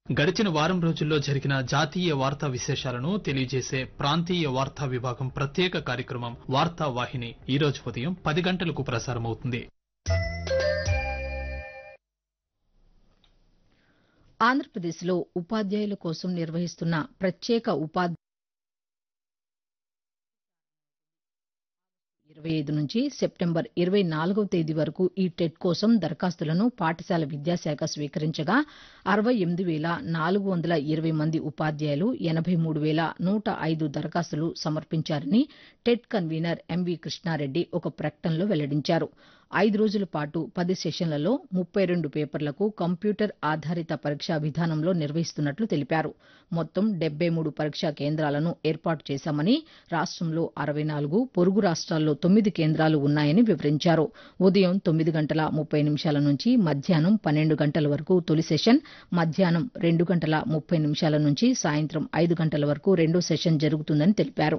గడిచిన వారం రోజుల్లో జరిగిన జాతీయ వార్తా విశేషాలను తెలియజేసే ప్రాంతీయ వార్తా విభాగం ప్రత్యేక కార్యక్రమం వార్తా వాహిని ఈ రోజు ఉదయం పది గంటలకు ప్రసారమవుతుంది ఆంధ్రప్రదేశ్లో ఉపాధ్యాయుల కోసం నిర్వహిస్తున్న ప్రత్యేక ఉపాధ్యాయ ఇరవై ఐదు నుంచి సెప్టెంబర్ ఇరవై నాలుగవ తేదీ వరకు ఈ టెట్ కోసం దరఖాస్తులను పాఠశాల విద్యాశాఖ స్వీకరించగా అరవై ఎనిమిది వేల నాలుగు వందల ఇరవై మంది ఉపాధ్యాయులు ఎనబై మూడు వేల నూట ఐదు దరఖాస్తులు సమర్పించారని టెట్ కన్వీనర్ ఎంవి కృష్ణారెడ్డి ఒక ప్రకటనలో వెల్లడించారు ఐదు రోజుల పాటు పది సెషన్లలో ముప్పై రెండు పేపర్లకు కంప్యూటర్ ఆధారిత పరీక్షా విధానంలో నిర్వహిస్తున్నట్లు తెలిపారు మొత్తం డెబ్బై మూడు పరీక్షా కేంద్రాలను ఏర్పాటు చేశామని రాష్టంలో అరవై నాలుగు పొరుగు రాష్ట్రాల్లో తొమ్మిది కేంద్రాలు ఉన్నాయని వివరించారు ఉదయం తొమ్మిది గంటల ముప్పై నిమిషాల నుంచి మధ్యాహ్నం పన్నెండు గంటల వరకు తొలి సెషన్ మధ్యాహ్నం రెండు గంటల ముప్పై నిమిషాల నుంచి సాయంత్రం ఐదు గంటల వరకు రెండో సెషన్ జరుగుతుందని తెలిపారు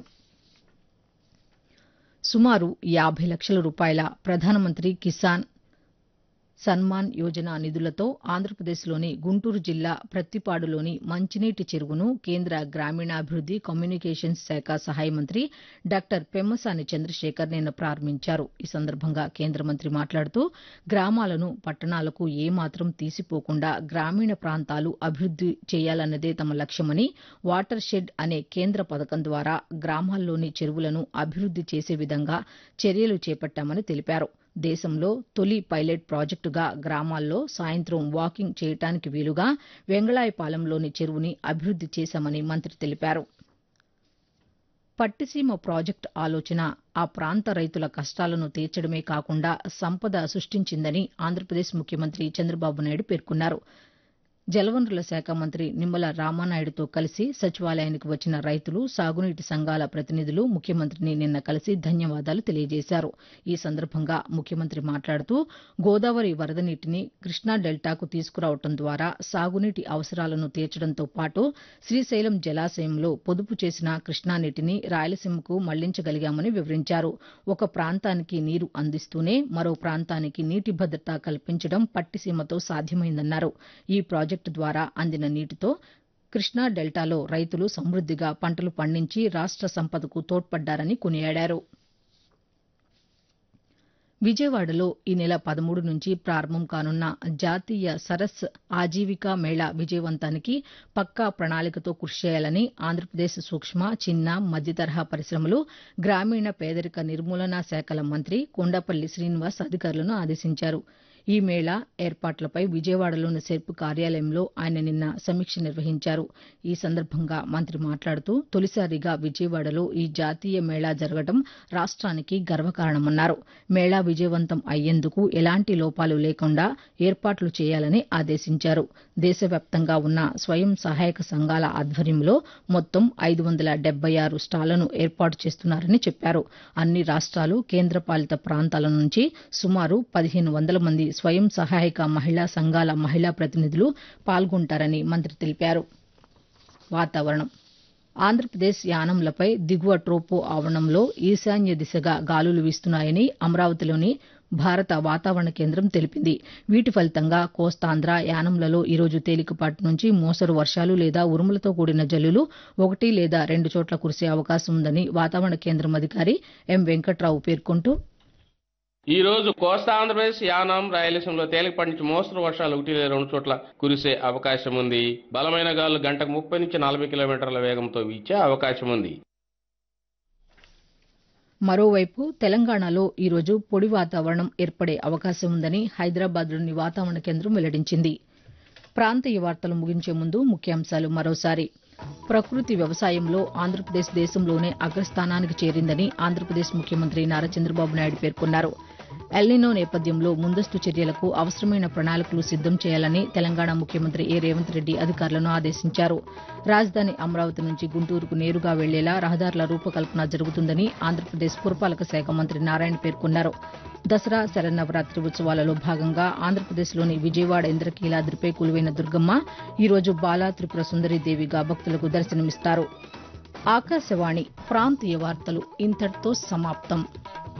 సుమారు యాభై లక్షల రూపాయల ప్రధానమంత్రి కిసాన్ సన్మాన్ యోజన నిధులతో ఆంధ్రప్రదేశ్లోని గుంటూరు జిల్లా ప్రత్తిపాడులోని మంచినీటి చెరువును కేంద్ర గ్రామీణాభివృద్ది కమ్యూనికేషన్స్ శాఖ సహాయ మంత్రి డాక్టర్ పెమ్మసాని చంద్రశేఖర్ నిన్న ప్రారంభించారు ఈ సందర్భంగా కేంద్ర మంత్రి మాట్లాడుతూ గ్రామాలను పట్టణాలకు ఏమాత్రం తీసిపోకుండా గ్రామీణ ప్రాంతాలు అభివృద్ది చేయాలన్నదే తమ లక్ష్యమని వాటర్ షెడ్ అనే కేంద్ర పథకం ద్వారా గ్రామాల్లోని చెరువులను అభివృద్ది చేసే విధంగా చర్యలు చేపట్టామని తెలిపారు దేశంలో తొలి పైలట్ ప్రాజెక్టుగా గ్రామాల్లో సాయంత్రం వాకింగ్ చేయటానికి వీలుగా వెంగళాయపాలెంలోని చెరువుని అభివృద్ది చేశామని మంత్రి తెలిపారు పట్టిసీమ ప్రాజెక్టు ఆలోచన ఆ ప్రాంత రైతుల కష్టాలను తీర్చడమే కాకుండా సంపద సృష్టించిందని ఆంధ్రప్రదేశ్ ముఖ్యమంత్రి చంద్రబాబు నాయుడు పేర్కొన్నారు జలవనరుల శాఖ మంత్రి నిమ్మల రామానాయుడుతో కలిసి సచివాలయానికి వచ్చిన రైతులు సాగునీటి సంఘాల ప్రతినిధులు ముఖ్యమంత్రిని నిన్న కలిసి ధన్యవాదాలు తెలియజేశారు ఈ సందర్భంగా ముఖ్యమంత్రి మాట్లాడుతూ గోదావరి వరద నీటిని కృష్ణా డెల్టాకు తీసుకురావడం ద్వారా సాగునీటి అవసరాలను తీర్చడంతో పాటు శ్రీశైలం జలాశయంలో పొదుపు చేసిన కృష్ణా నీటిని రాయలసీమకు మళ్లించగలిగామని వివరించారు ఒక ప్రాంతానికి నీరు అందిస్తూనే మరో ప్రాంతానికి నీటి భద్రత కల్పించడం పట్టిసీమతో సాధ్యమైందన్నారు ఈ ప్రాజెక్టు ద్వారా అందిన నీటితో కృష్ణా డెల్టాలో రైతులు సమృద్దిగా పంటలు పండించి రాష్ట సంపదకు తోడ్పడ్డారని కొనియాడారు విజయవాడలో ఈ నెల పదమూడు నుంచి ప్రారంభం కానున్న జాతీయ సరస్ ఆజీవికా మేళా విజయవంతానికి పక్కా ప్రణాళికతో కృషి చేయాలని ఆంధ్రప్రదేశ్ సూక్ష్మ చిన్న మధ్యతరహా పరిశ్రమలు గ్రామీణ పేదరిక నిర్మూలనా శాఖల మంత్రి కొండపల్లి శ్రీనివాస్ అధికారులను ఆదేశించారు ఈ మేళా ఏర్పాట్లపై విజయవాడలోని సెర్ప్ కార్యాలయంలో ఆయన నిన్న సమీక్ష నిర్వహించారు ఈ సందర్భంగా మంత్రి మాట్లాడుతూ తొలిసారిగా విజయవాడలో ఈ జాతీయ మేళా జరగడం రాష్ట్రానికి గర్వకారణమన్నారు మేళా విజయవంతం అయ్యేందుకు ఎలాంటి లోపాలు లేకుండా ఏర్పాట్లు చేయాలని ఆదేశించారు దేశవ్యాప్తంగా ఉన్న స్వయం సహాయక సంఘాల ఆధ్వర్యంలో మొత్తం ఐదు వందల డెబ్బై ఆరు స్టాళ్లను ఏర్పాటు చేస్తున్నారని చెప్పారు అన్ని రాష్ట్రాలు కేంద్రపాలిత ప్రాంతాల నుంచి సుమారు పదిహేను వందల మంది స్వయం సహాయక మహిళా సంఘాల మహిళా ప్రతినిధులు పాల్గొంటారని మంత్రి తెలిపారు వాతావరణం ఆంధ్రప్రదేశ్ యానంలపై దిగువ ట్రోపో ఆవరణంలో ఈశాన్య దిశగా గాలులు వీస్తున్నాయని అమరావతిలోని భారత వాతావరణ కేంద్రం తెలిపింది వీటి ఫలితంగా కోస్తాంధ్ర యానంలలో ఈరోజు తేలికపాటి నుంచి మోస్తరు వర్షాలు లేదా ఉరుములతో కూడిన జల్లులు ఒకటి లేదా రెండు చోట్ల కురిసే అవకాశం ఉందని వాతావరణ కేంద్రం అధికారి ఎం వెంకట్రావు పేర్కొంటూ ఈ రోజు కోస్తా ఆంధ్రప్రదేశ్ యానాం రాయలసీమలో తేలికపాటి నుంచి మోస్తరు వర్షాలు ఒకటి లేదా రెండు చోట్ల కురిసే అవకాశం ఉంది బలమైన గాలులు గంటకు ముప్పై నుంచి నలభై కిలోమీటర్ల వేగంతో వీచే అవకాశం ఉంది మరోవైపు తెలంగాణలో ఈరోజు పొడి వాతావరణం ఏర్పడే అవకాశం ఉందని హైదరాబాద్లోని వాతావరణ కేంద్రం వెల్లడించింది ప్రాంతీయ వార్తలు ముగించే ముందు ముఖ్యాంశాలు మరోసారి ప్రకృతి వ్యవసాయంలో ఆంధ్రప్రదేశ్ దేశంలోనే అగ్రస్థానానికి చేరిందని ఆంధ్రప్రదేశ్ ముఖ్యమంత్రి నారా చంద్రబాబు నాయుడు పేర్కొన్నారు ఎల్నినో నేపథ్యంలో ముందస్తు చర్యలకు అవసరమైన ప్రణాళికలు సిద్దం చేయాలని తెలంగాణ ముఖ్యమంత్రి ఏ రేవంత్ రెడ్డి అధికారులను ఆదేశించారు రాజధాని అమరావతి నుంచి గుంటూరుకు నేరుగా వెళ్లేలా రహదారుల రూపకల్పన జరుగుతుందని ఆంధ్రప్రదేశ్ పురపాలక శాఖ మంత్రి నారాయణ పేర్కొన్నారు దసరా శరన్నవరాత్రి ఉత్సవాలలో భాగంగా ఆంధ్రప్రదేశ్లోని విజయవాడ ఇంద్రకీలాద్రిపై కొలువైన దుర్గమ్మ ఈరోజు బాలా త్రిపుర సుందరీదేవిగా భక్తులకు దర్శనమిస్తారు ఆకాశవాణి ప్రాంతీయ వార్తలు ఇంతటితో సమాప్తం